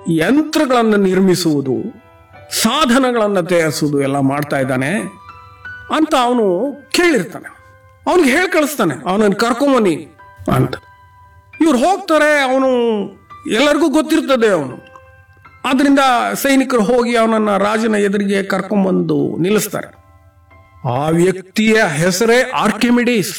ಯಂತ್ರಗಳನ್ನು ನಿರ್ಮಿಸುವುದು ಸಾಧನಗಳನ್ನು ತಯಾರಿಸುವುದು ಎಲ್ಲ ಮಾಡ್ತಾ ಇದ್ದಾನೆ ಅಂತ ಅವನು ಕೇಳಿರ್ತಾನೆ ಅವನಿಗೆ ಹೇಳಿ ಕಳಿಸ್ತಾನೆ ಅವನನ್ನು ಕರ್ಕೊಂಬನಿ ಅಂತ ಇವ್ರು ಹೋಗ್ತಾರೆ ಅವನು ಎಲ್ಲರಿಗೂ ಗೊತ್ತಿರ್ತದೆ ಅವನು ಆದ್ರಿಂದ ಸೈನಿಕರು ಹೋಗಿ ಅವನನ್ನ ರಾಜನ ಎದುರಿಗೆ ಕರ್ಕೊಂಬಂದು ನಿಲ್ಲಿಸ್ತಾರೆ ಆ ವ್ಯಕ್ತಿಯ ಹೆಸರೇ ಆರ್ಕಿಮಿಡೀಸ್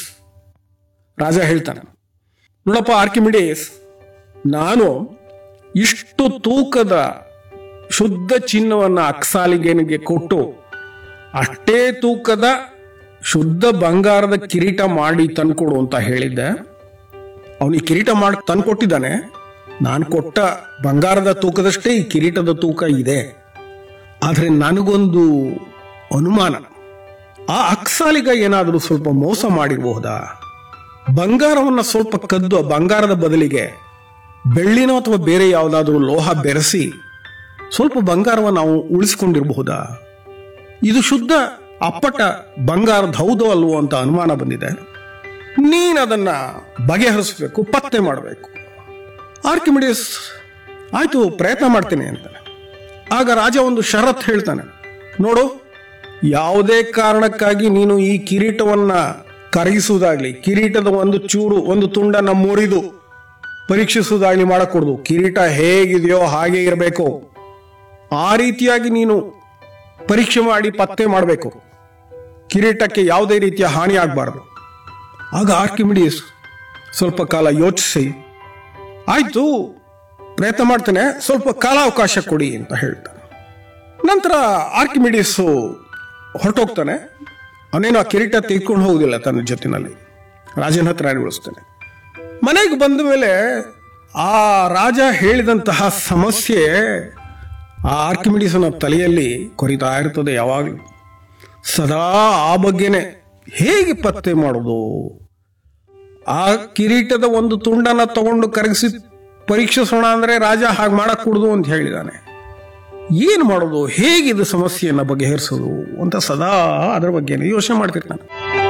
ರಾಜ ಹೇಳ್ತಾನೆ ನೋಡಪ್ಪ ಆರ್ಕಿಮಿಡೀಸ್ ನಾನು ಇಷ್ಟು ತೂಕದ ಶುದ್ಧ ಚಿನ್ನವನ್ನು ಅಕ್ಸಾಲಿಗೆನಿಗೆ ಕೊಟ್ಟು ಅಷ್ಟೇ ತೂಕದ ಶುದ್ಧ ಬಂಗಾರದ ಕಿರೀಟ ಮಾಡಿ ತಂದ್ಕೊಡು ಅಂತ ಹೇಳಿದ್ದೆ ಅವನಿಗೆ ಕಿರೀಟ ಮಾಡಿ ತಂದ್ಕೊಟ್ಟಿದ್ದಾನೆ ನಾನು ಕೊಟ್ಟ ಬಂಗಾರದ ತೂಕದಷ್ಟೇ ಈ ಕಿರೀಟದ ತೂಕ ಇದೆ ಆದರೆ ನನಗೊಂದು ಅನುಮಾನ ಆ ಅಕ್ಸಾಲಿಗ ಏನಾದರೂ ಸ್ವಲ್ಪ ಮೋಸ ಮಾಡಿರಬಹುದಾ ಬಂಗಾರವನ್ನ ಸ್ವಲ್ಪ ಕದ್ದು ಆ ಬಂಗಾರದ ಬದಲಿಗೆ ಬೆಳ್ಳಿನೋ ಅಥವಾ ಬೇರೆ ಯಾವುದಾದ್ರೂ ಲೋಹ ಬೆರೆಸಿ ಸ್ವಲ್ಪ ಬಂಗಾರವನ್ನು ನಾವು ಉಳಿಸ್ಕೊಂಡಿರಬಹುದಾ ಇದು ಶುದ್ಧ ಅಪ್ಪಟ ಬಂಗಾರದ ಹೌದೋ ಅಲ್ವೋ ಅಂತ ಅನುಮಾನ ಬಂದಿದೆ ನೀನು ಅದನ್ನ ಬಗೆಹರಿಸಬೇಕು ಪತ್ತೆ ಮಾಡಬೇಕು ಆರ್ಕಿಮಿಡಿಯಸ್ ಆಯ್ತು ಪ್ರಯತ್ನ ಮಾಡ್ತೇನೆ ಅಂತಾನೆ ಆಗ ರಾಜ ಒಂದು ಷರತ್ ಹೇಳ್ತಾನೆ ನೋಡು ಯಾವುದೇ ಕಾರಣಕ್ಕಾಗಿ ನೀನು ಈ ಕಿರೀಟವನ್ನ ಕರಗಿಸುವುದಾಗ್ಲಿ ಕಿರೀಟದ ಒಂದು ಚೂರು ಒಂದು ತುಂಡನ್ನ ಮುರಿದು ಪರೀಕ್ಷಿಸುವುದಾಗ್ಲಿ ಮಾಡಕೂಡದು ಕಿರೀಟ ಹೇಗಿದೆಯೋ ಹಾಗೆ ಇರಬೇಕು ಆ ರೀತಿಯಾಗಿ ನೀನು ಪರೀಕ್ಷೆ ಮಾಡಿ ಪತ್ತೆ ಮಾಡಬೇಕು ಕಿರೀಟಕ್ಕೆ ಯಾವುದೇ ರೀತಿಯ ಹಾನಿ ಆಗಬಾರ್ದು ಆಗ ಆರ್ಕಿಮಿಡಿಯಸ್ ಸ್ವಲ್ಪ ಕಾಲ ಯೋಚಿಸಿ ಆಯ್ತು ಪ್ರಯತ್ನ ಮಾಡ್ತೇನೆ ಸ್ವಲ್ಪ ಕಾಲಾವಕಾಶ ಕೊಡಿ ಅಂತ ಹೇಳ್ತಾನೆ ನಂತರ ಆರ್ಕಿಮಿಡಿಯಸ್ ಹೊರಟೋಗ್ತಾನೆ ಅವನೇನು ಆ ಕಿರೀಟ ತೆಗೆದುಕೊಂಡು ಹೋಗುದಿಲ್ಲ ತನ್ನ ಜೊತೆನಲ್ಲಿ ರಾಜನ ಹತ್ರ ಉಳಿಸ್ತಾನೆ ಮನೆಗೆ ಬಂದ ಮೇಲೆ ಆ ರಾಜ ಹೇಳಿದಂತಹ ಸಮಸ್ಯೆ ಆ ಆರ್ಕಿಮಿಡಿಸನ ತಲೆಯಲ್ಲಿ ಕೊರಿತಾ ಇರ್ತದೆ ಯಾವಾಗಲೂ ಸದಾ ಆ ಬಗ್ಗೆನೆ ಹೇಗೆ ಪತ್ತೆ ಮಾಡೋದು ಆ ಕಿರೀಟದ ಒಂದು ತುಂಡನ್ನ ತಗೊಂಡು ಕರಗಿಸಿ ಪರೀಕ್ಷಿಸೋಣ ಅಂದ್ರೆ ರಾಜ ಹಾಗೆ ಮಾಡಕ್ ಕೂಡುದು ಅಂತ ಹೇಳಿದಾನೆ ಏನು ಮಾಡೋದು ಹೇಗಿದು ಸಮಸ್ಯೆಯನ್ನ ಬಗೆಹರಿಸೋದು ಅಂತ ಸದಾ ಅದರ ಬಗ್ಗೆ ಯೋಚನೆ ಮಾಡ್ತಿರ್ತಾನೆ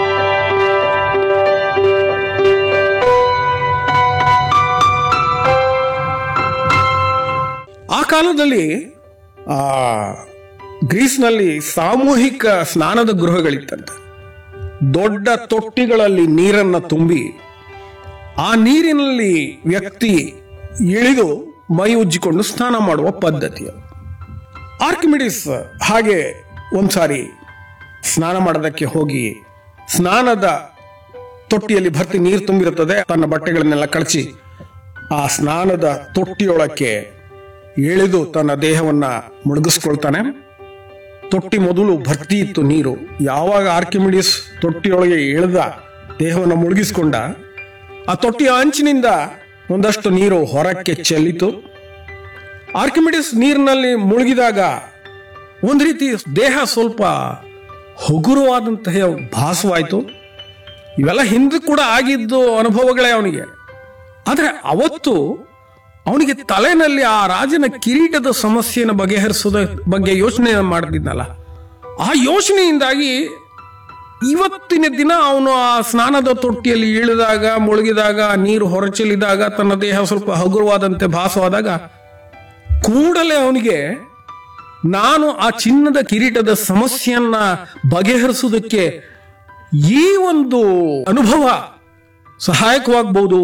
ಆ ಕಾಲದಲ್ಲಿ ಆ ಗ್ರೀಸ್ನಲ್ಲಿ ಸಾಮೂಹಿಕ ಸ್ನಾನದ ಗೃಹಗಳಿತ್ತಂತೆ ದೊಡ್ಡ ತೊಟ್ಟಿಗಳಲ್ಲಿ ನೀರನ್ನ ತುಂಬಿ ಆ ನೀರಿನಲ್ಲಿ ವ್ಯಕ್ತಿ ಇಳಿದು ಮೈ ಉಜ್ಜಿಕೊಂಡು ಸ್ನಾನ ಮಾಡುವ ಪದ್ಧತಿ ಅದು. ಆರ್ಕಿಮಿಡಿಸ್ ಹಾಗೆ ಒಂದ್ಸಾರಿ ಸ್ನಾನ ಮಾಡೋದಕ್ಕೆ ಹೋಗಿ ಸ್ನಾನದ ತೊಟ್ಟಿಯಲ್ಲಿ ಭರ್ತಿ ನೀರು ತುಂಬಿರುತ್ತದೆ ತನ್ನ ಬಟ್ಟೆಗಳನ್ನೆಲ್ಲ ಕಳಚಿ ಆ ಸ್ನಾನದ ತೊಟ್ಟಿಯೊಳಕ್ಕೆ ಇಳಿದು ತನ್ನ ದೇಹವನ್ನ ಮುಳುಗಿಸ್ಕೊಳ್ತಾನೆ ತೊಟ್ಟಿ ಮೊದಲು ಭರ್ತಿ ಇತ್ತು ನೀರು ಯಾವಾಗ ಆರ್ಕಿಮಿಡಿಸ್ ತೊಟ್ಟಿಯೊಳಗೆ ಇಳಿದ ದೇಹವನ್ನು ಮುಳುಗಿಸ್ಕೊಂಡ ಆ ತೊಟ್ಟಿಯ ಅಂಚಿನಿಂದ ಒಂದಷ್ಟು ನೀರು ಹೊರಕ್ಕೆ ಚೆಲ್ಲಿತು ಆರ್ಕಿಮಿಡಿಸ್ ನೀರಿನಲ್ಲಿ ಮುಳುಗಿದಾಗ ಒಂದು ರೀತಿ ದೇಹ ಸ್ವಲ್ಪ ಹಗುರವಾದಂತಹ ಭಾಸವಾಯಿತು ಇವೆಲ್ಲ ಹಿಂದೆ ಕೂಡ ಆಗಿದ್ದು ಅನುಭವಗಳೇ ಅವನಿಗೆ ಆದರೆ ಅವತ್ತು ಅವನಿಗೆ ತಲೆನಲ್ಲಿ ಆ ರಾಜನ ಕಿರೀಟದ ಸಮಸ್ಯೆಯನ್ನು ಬಗೆಹರಿಸೋದ ಬಗ್ಗೆ ಯೋಚನೆ ಮಾಡ್ತಿದ್ನಲ್ಲ ಆ ಯೋಚನೆಯಿಂದಾಗಿ ಇವತ್ತಿನ ದಿನ ಅವನು ಆ ಸ್ನಾನದ ತೊಟ್ಟಿಯಲ್ಲಿ ಇಳಿದಾಗ ಮುಳುಗಿದಾಗ ನೀರು ಹೊರಚೆಲ್ಲಿದಾಗ ತನ್ನ ದೇಹ ಸ್ವಲ್ಪ ಹಗುರವಾದಂತೆ ಭಾಸವಾದಾಗ ಕೂಡಲೇ ಅವನಿಗೆ ನಾನು ಆ ಚಿನ್ನದ ಕಿರೀಟದ ಸಮಸ್ಯೆಯನ್ನ ಬಗೆಹರಿಸುವುದಕ್ಕೆ ಈ ಒಂದು ಅನುಭವ ಸಹಾಯಕವಾಗಬಹುದು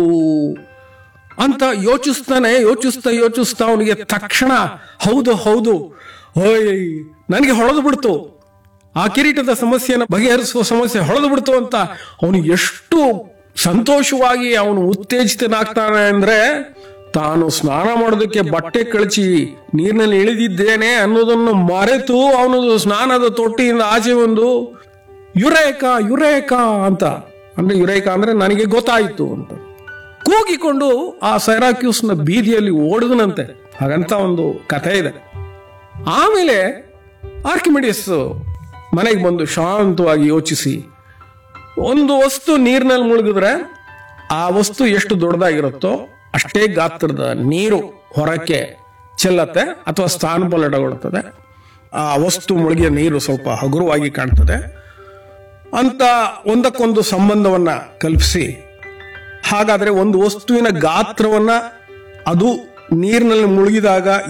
ಅಂತ ಯೋಚಿಸ್ತಾನೆ ಯೋಚಿಸ್ತಾ ಯೋಚಿಸ್ತಾ ಅವನಿಗೆ ತಕ್ಷಣ ಹೌದು ಹೌದು ಓಯ್ ನನಗೆ ಹೊಳೆದು ಬಿಡ್ತು ಆ ಕಿರೀಟದ ಸಮಸ್ಯೆಯನ್ನು ಬಗೆಹರಿಸುವ ಸಮಸ್ಯೆ ಹೊಳೆದು ಬಿಡ್ತು ಅಂತ ಅವನು ಎಷ್ಟು ಸಂತೋಷವಾಗಿ ಅವನು ಉತ್ತೇಜಿತನಾಗ್ತಾನೆ ಅಂದ್ರೆ ತಾನು ಸ್ನಾನ ಮಾಡೋದಕ್ಕೆ ಬಟ್ಟೆ ಕಳಚಿ ನೀರಿನಲ್ಲಿ ಇಳಿದಿದ್ದೇನೆ ಅನ್ನೋದನ್ನು ಮರೆತು ಅವನು ಸ್ನಾನದ ತೊಟ್ಟಿಯಿಂದ ಆಚೆ ಒಂದು ಯುರೇಕ ಯುರೇಕ ಅಂತ ಅಂದ್ರೆ ಯುರೇಕ ಅಂದ್ರೆ ನನಗೆ ಗೊತ್ತಾಯಿತು ಅಂತ ಕೂಗಿಕೊಂಡು ಆ ಸೈರಾಕ್ಯೂಸ್ನ ಬೀದಿಯಲ್ಲಿ ಓಡಿದನಂತೆ ಹಾಗಂತ ಒಂದು ಕಥೆ ಇದೆ ಆಮೇಲೆ ಆರ್ಕಿಮಿಡಿಯಸ್ ಮನೆಗೆ ಬಂದು ಶಾಂತವಾಗಿ ಯೋಚಿಸಿ ಒಂದು ವಸ್ತು ನೀರಿನಲ್ಲಿ ಮುಳುಗಿದ್ರೆ ಆ ವಸ್ತು ಎಷ್ಟು ದೊಡ್ಡದಾಗಿರುತ್ತೋ ಅಷ್ಟೇ ಗಾತ್ರದ ನೀರು ಹೊರಕ್ಕೆ ಚೆಲ್ಲತ್ತೆ ಅಥವಾ ಸ್ಥಾನಪಲ್ಲಟಗೊಳ್ಳುತ್ತದೆ ಆ ವಸ್ತು ಮುಳುಗಿದ ನೀರು ಸ್ವಲ್ಪ ಹಗುರವಾಗಿ ಕಾಣ್ತದೆ ಅಂತ ಒಂದಕ್ಕೊಂದು ಸಂಬಂಧವನ್ನ ಕಲ್ಪಿಸಿ ಹಾಗಾದ್ರೆ ಒಂದು ವಸ್ತುವಿನ ಗಾತ್ರವನ್ನ ಅದು ನೀರಿನಲ್ಲಿ ಮುಳುಗಿದಾಗ